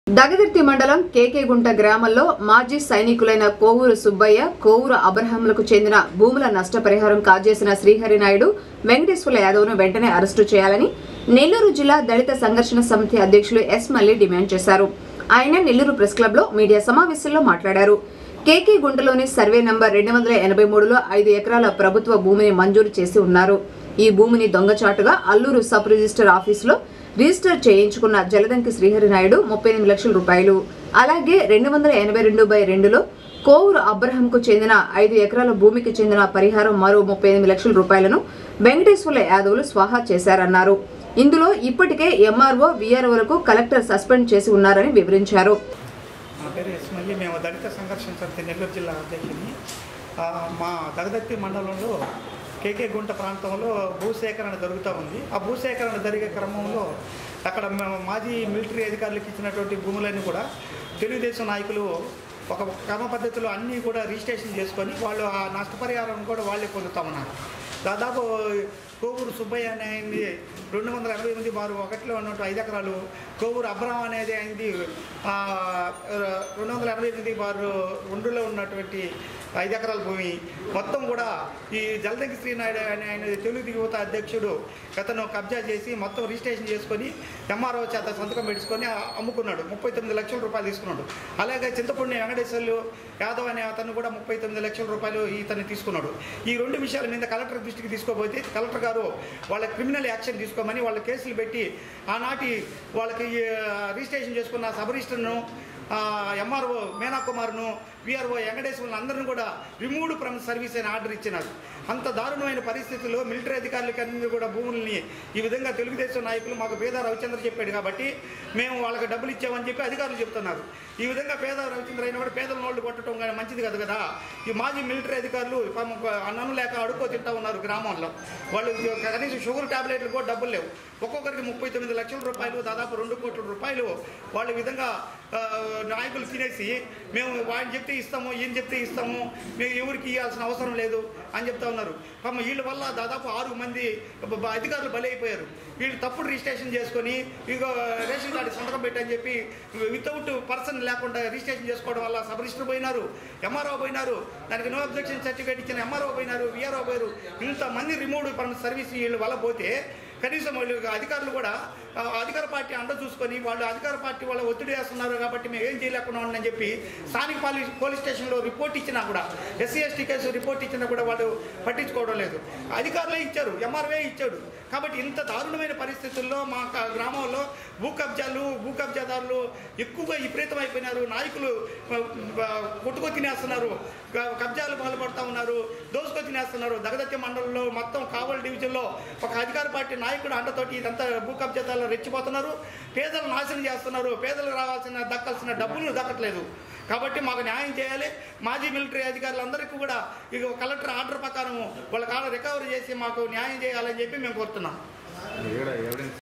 దగదర్తి మండలం కేకేగుంట గ్రామంలో మాజీ సైనికులైన కోవూరు సుబ్బయ్య కోవూరు అబ్రహాంలకు చెందిన భూముల నష్టపరిహారం కాజేసిన శ్రీహరి నాయుడు వెంకటేశ్వర యాదవ్ను వెంటనే అరెస్టు చేయాలని నెల్లూరు జిల్లా దళిత సంఘర్షణ సమితి అధ్యక్షులు ఎస్ మల్లి డిమాండ్ చేశారు ఆయన నెల్లూరు ప్రెస్ క్లబ్ లో మీడియా సమావేశంలో మాట్లాడారు కేకే గుంటలోని సర్వే నంబర్ రెండు వందల ఎనభై మూడులో ఐదు ఎకరాల ప్రభుత్వ భూమిని మంజూరు చేసి ఉన్నారు ఈ భూమిని దొంగచాటుగా అల్లూరు సబ్ రిజిస్టర్ ఆఫీసులో రిజిస్టర్ చేయించుకున్న జలదంకి శ్రీహరి నాయుడు ముప్పై ఎనిమిది లక్షల రూపాయలు అలాగే రెండు వందల ఎనభై రెండు బై రెండులో కోవూరు అబ్రహంకు చెందిన ఐదు ఎకరాల భూమికి చెందిన పరిహారం మరో ముప్పై ఎనిమిది లక్షల రూపాయలను వెంకటేశ్వర్ల యాదవులు స్వాహా చేశారన్నారు ఇందులో ఇప్పటికే ఎంఆర్ఓ వీఆర్ఓలకు కలెక్టర్ సస్పెండ్ చేసి ఉన్నారని వివరించారు నా పేరు ఎస్ మల్లి మేము దళిత సంఘర్షణ సమితి నెల్లూరు జిల్లా అధ్యక్షుడిని ఆ, మా దగదత్తి మండలంలో కేకే గుంట ప్రాంతంలో భూసేకరణ జరుగుతూ ఉంది ఆ భూసేకరణ జరిగే క్రమంలో అక్కడ మేము మాజీ మిలిటరీ అధికారులకు ఇచ్చినటువంటి భూములన్నీ కూడా తెలుగుదేశం నాయకులు ఒక క్రమ పద్ధతిలో అన్నీ కూడా రిజిస్ట్రేషన్ చేసుకొని వాళ్ళు ఆ నష్టపరిహారం కూడా వాళ్ళే పొందుతామన్నారు దాదాపు కోవూరు సుబ్బయ్య అనే ఆయనది రెండు వందల ఎనభై ఎనిమిది బారు ఒకటిలో ఉన్నట్టు ఐదు ఎకరాలు కోవూరు అబ్రహం అనేది అయింది ఆ, రెండు వందల ఎనభై ఎనిమిది బారు రెండులో ఉన్నటువంటి ఐదు ఎకరాల భూమి మొత్తం కూడా ఈ జలదంకి శ్రీనాయుడు అనే ఆయన తెలుగు యువత అధ్యక్షుడు గతను కబ్జా చేసి మొత్తం రిజిస్ట్రేషన్ చేసుకొని ఎంఆర్ఓ చేత సంతకం పెట్టుకొని ఆ- అమ్ముకున్నాడు ముప్పై తొమ్మిది లక్షల రూపాయలు తీసుకున్నాడు అలాగే చింతపూడి వెంకటేశ్వర్లు యాదవ్ అనే అతను కూడా ముప్పై తొమ్మిది లక్షల రూపాయలు ఇతన్ని తీసుకున్నాడు ఈ రెండు విషయాల మీద కలెక్టర్ దృష్టికి తీసుకోబోతే కలెక్టర్ గారు వాళ్ళ క్రిమినల్ యాక్షన్ తీసుకోమని వాళ్ళ కేసులు పెట్టి ఆనాటి వాళ్ళకి ఆ, రిజిస్ట్రేషన్ చేసుకున్న సబ్ రిజిస్టర్ను ఎంఆర్ఓ మీనా కుమార్ను విఆర్ఓ వెంకటేశ్వర్లను అందరిని కూడా రిమూవ్డ్ ఫ్రమ్ సర్వీస్ అని ఆర్డర్ ఇచ్చినారు అంత దారుణమైన పరిస్థితుల్లో మిలిటరీ అధికారులకి అన్ని కూడా భూముల్ని ఈ విధంగా తెలుగుదేశం నాయకులు మాకు పేద రవిచంద్ర చెప్పాడు కాబట్టి మేము వాళ్ళకి డబ్బులు ఇచ్చామని చెప్పి అధికారులు చెప్తున్నారు ఈ విధంగా పేద రవిచంద్ర అయినా కూడా పేదల నోళ్ళు కొట్టడం కానీ మంచిది కాదు కదా ఈ మాజీ మిలిటరీ అధికారులు పాపం ఒక అన్నం లేక అడుక్కో తింటా ఉన్నారు గ్రామంలో వాళ్ళు కనీసం షుగర్ టాబ్లెట్లు కూడా డబ్బులు లేవు ఒక్కొక్కరికి ముప్పై తొమ్మిది లక్షల రూపాయలు దాదాపు రెండు కోట్ల రూపాయలు వాళ్ళ విధంగా ఆ, నాయకులు తినేసి మేము వాడిని చెప్తే ఇస్తాము ఈయన చెప్తే ఇస్తాము మేము ఎవరికి ఇవ్వాల్సిన అవసరం లేదు అని చెప్తా ఉన్నారు పాపం వీళ్ళ వల్ల దాదాపు ఆరు మంది బ- బ- అధికారులు బలైపోయారు వీళ్ళు తప్పుడు రిజిస్ట్రేషన్ చేసుకొని ఇక రేషన్ కార్డు సంతకం పెట్టని చెప్పి వితౌట్ పర్సన్ లేకుండా రిజిస్ట్రేషన్ చేసుకోవడం వల్ల సబ్ రిజిస్టర్ పోయినారు ఎంఆర్ఓ పోయినారు దానికి నో అబ్జెక్షన్ సర్టిఫికేట్ ఇచ్చిన ఎంఆర్ఓ పోయినారు విఆర్ఓ పోయారు ఇంతమంది రిమూవ్డ్ ఫ్రమ్ సర్వీస్ వీళ్ళు వల్ల పోతే కనీసం వాళ్ళు అధికారులు కూడా ఆ, అధికార పార్టీ అండ చూసుకొని వాళ్ళు అధికార పార్టీ వాళ్ళ ఒత్తిడి వేస్తున్నారు కాబట్టి మేము ఏం చేయలేకుండా ఉన్నామని చెప్పి స్థానిక పోలీస్ పోలీస్ స్టేషన్లో రిపోర్ట్ ఇచ్చినా కూడా ఎస్సీ ఎస్టీ కేసు రిపోర్ట్ ఇచ్చినా కూడా వాళ్ళు పట్టించుకోవడం లేదు అధికారులే ఇచ్చారు ఎంఆర్వే ఇచ్చాడు కాబట్టి ఇంత దారుణమైన పరిస్థితుల్లో మా క- గ్రామంలో భూ కబ్జాలు భూ కబ్జాదారులు ఎక్కువగా విపరీతం అయిపోయినారు నాయకులు ఆ, ఆ, కొట్టుకో తినేస్తున్నారు క- కబ్జాలు పాల్పడుతూ ఉన్నారు దోసుకొని తినేస్తున్నారు దగదత్య మండలంలో మొత్తం కావలి డివిజన్లో ఒక అధికార పార్టీ నాయకుడు అండతోటి ఇదంతా భూ కబ్జాదారులు రెచ్చిపోతున్నారు పేదలు నాశనం చేస్తున్నారు పేదలకు రావాల్సిన దక్కాల్సిన డబ్బులు దక్కట్లేదు కాబట్టి మాకు న్యాయం చేయాలి మాజీ మిలిటరీ అధికారులందరికీ కూడా ఇక కలెక్టర్ ఆర్డర్ ప్రకారం వాళ్ళ కాడ రికవరీ చేసి మాకు న్యాయం చేయాలని చెప్పి మేము కోరుతున్నాం